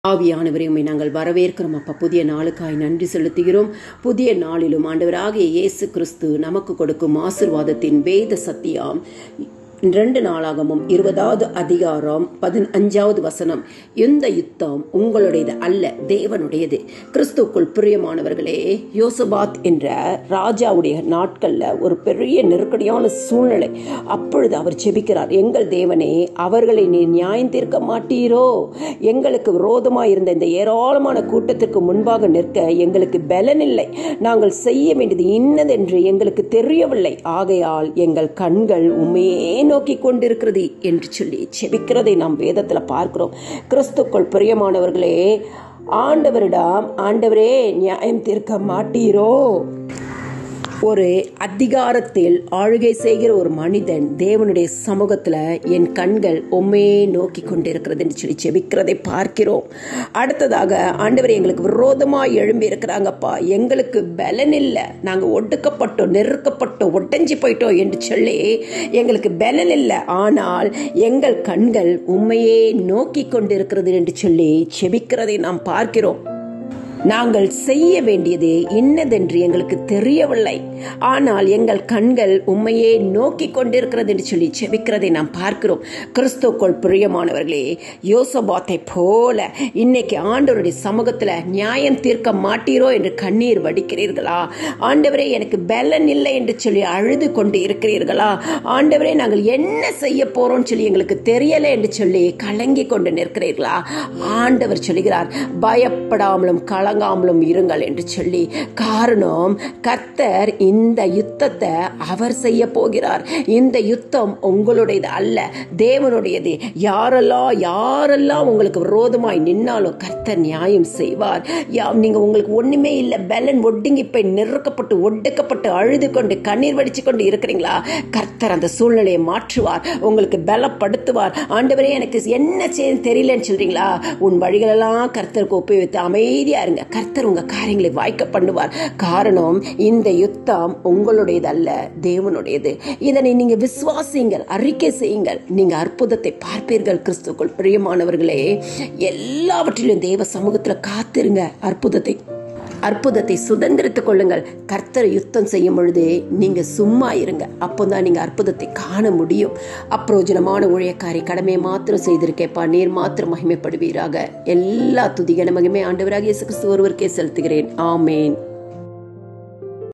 ஆவியானவரை உம்மை நாங்கள் வரவேற்கிறோம் அப்பா புதிய நாளுக்காய் நன்றி செலுத்துகிறோம் புதிய நாளிலும் ஆண்டவராகிய இயேசு கிறிஸ்து நமக்கு கொடுக்கும் ஆசிர்வாதத்தின் வேத சத்தியம் ரெண்டு நாளாகமும் இருபதாவது அதிகாரம் பதினஞ்சாவது வசனம் இந்த யுத்தம் உங்களுடையது அல்ல தேவனுடையது கிறிஸ்துக்குள் பிரியமானவர்களே யோசபாத் என்ற ராஜாவுடைய நாட்கள்ல ஒரு பெரிய நெருக்கடியான சூழ்நிலை அப்பொழுது அவர் செபிக்கிறார் எங்கள் தேவனே அவர்களை நீ நியாயம் தீர்க்க மாட்டீரோ எங்களுக்கு விரோதமாக இருந்த இந்த ஏராளமான கூட்டத்திற்கு முன்பாக நிற்க எங்களுக்கு பலன் இல்லை நாங்கள் செய்ய வேண்டியது இன்னதென்று எங்களுக்கு தெரியவில்லை ஆகையால் எங்கள் கண்கள் உண்மையே நோக்கி கொண்டிருக்கிறது என்று சொல்லி செபிக்கிறதை நாம் வேதத்தில் பார்க்கிறோம் கிறிஸ்துக்குள் பிரியமானவர்களே ஆண்டவரிடம் ஆண்டவரே நியாயம் தீர்க்க மாட்டீரோ ஒரு அதிகாரத்தில் ஆளுகை செய்கிற ஒரு மனிதன் தேவனுடைய சமூகத்தில் என் கண்கள் உண்மையே நோக்கி கொண்டிருக்கிறது என்று சொல்லி செபிக்கிறதை பார்க்கிறோம் அடுத்ததாக ஆண்டவர் எங்களுக்கு விரோதமாக எழும்பி இருக்கிறாங்கப்பா எங்களுக்கு பலன் இல்லை நாங்கள் ஒடுக்கப்பட்டோம் நெருக்கப்பட்டோம் ஒட்டஞ்சி போயிட்டோம் என்று சொல்லி எங்களுக்கு பலன் இல்லை ஆனால் எங்கள் கண்கள் உண்மையே நோக்கி கொண்டிருக்கிறது என்று சொல்லி செபிக்கிறதை நாம் பார்க்கிறோம் நாங்கள் செய்ய வேண்டியது இன்னதென்று எங்களுக்கு தெரியவில்லை ஆனால் எங்கள் கண்கள் உண்மையே நோக்கி கொண்டிருக்கிறது என்று சொல்லி செபிக்கிறதை நாம் பார்க்கிறோம் கிறிஸ்துக்குள் பிரியமானவர்களே யோசபாத்தை போல இன்னைக்கு ஆண்டவருடைய சமூகத்தில் நியாயம் தீர்க்க மாட்டீரோ என்று கண்ணீர் வடிக்கிறீர்களா ஆண்டவரே எனக்கு பலன் இல்லை என்று சொல்லி அழுது கொண்டு இருக்கிறீர்களா ஆண்டவரே நாங்கள் என்ன செய்ய போறோம்னு சொல்லி எங்களுக்கு தெரியலை என்று சொல்லி கலங்கி கொண்டு நிற்கிறீர்களா ஆண்டவர் சொல்கிறார் பயப்படாமலும் கல கலங்காமலும் இருங்கள் என்று சொல்லி காரணம் கர்த்தர் இந்த யுத்தத்தை அவர் செய்ய போகிறார் இந்த யுத்தம் உங்களுடையது அல்ல தேவனுடையது யாரெல்லாம் யாரெல்லாம் உங்களுக்கு விரோதமாய் நின்னாலும் கர்த்தர் நியாயம் செய்வார் நீங்க உங்களுக்கு ஒண்ணுமே இல்லை பலன் ஒடுங்கி போய் நெருக்கப்பட்டு ஒடுக்கப்பட்டு அழுது கொண்டு கண்ணீர் வடிச்சு கொண்டு இருக்கிறீங்களா கர்த்தர் அந்த சூழ்நிலையை மாற்றுவார் உங்களுக்கு பலப்படுத்துவார் ஆண்டவரே எனக்கு என்ன செய்ய தெரியலன்னு சொல்றீங்களா உன் வழிகளெல்லாம் கர்த்தருக்கு ஒப்பி வைத்து அமைதியா இருங்க கர்த்தர் உங்க காரியங்களை வாய்க்க பண்ணுவார் காரணம் இந்த யுத்தம் உங்களுடையதல்ல தேவனுடையது இதனை நீங்க விசுவாசிங்கள் அறிக்கை செய்யுங்கள் நீங்க அற்புதத்தை பார்ப்பீர்கள் கிறிஸ்துக்குள் பிரியமானவர்களே எல்லாவற்றிலும் தேவ சமூகத்துல காத்திருங்க அற்புதத்தை அற்புதத்தை சுதந்திரத்துக் கொள்ளுங்கள் கர்த்தர் யுத்தம் செய்யும் பொழுது நீங்க சும்மா இருங்க அப்போதான் நீங்க அற்புதத்தை காண முடியும் அப்பிரோஜனமான ஊழியக்காரி கடமையை மாத்திரம் செய்திருக்கேப்பா நீர் மாத்திரம் மகிமைப்படுவீராக எல்லா துதிகன மகிமை ஆண்டவராக இயேசு கிறிஸ்து ஒருவருக்கே செலுத்துகிறேன் ஆமேன்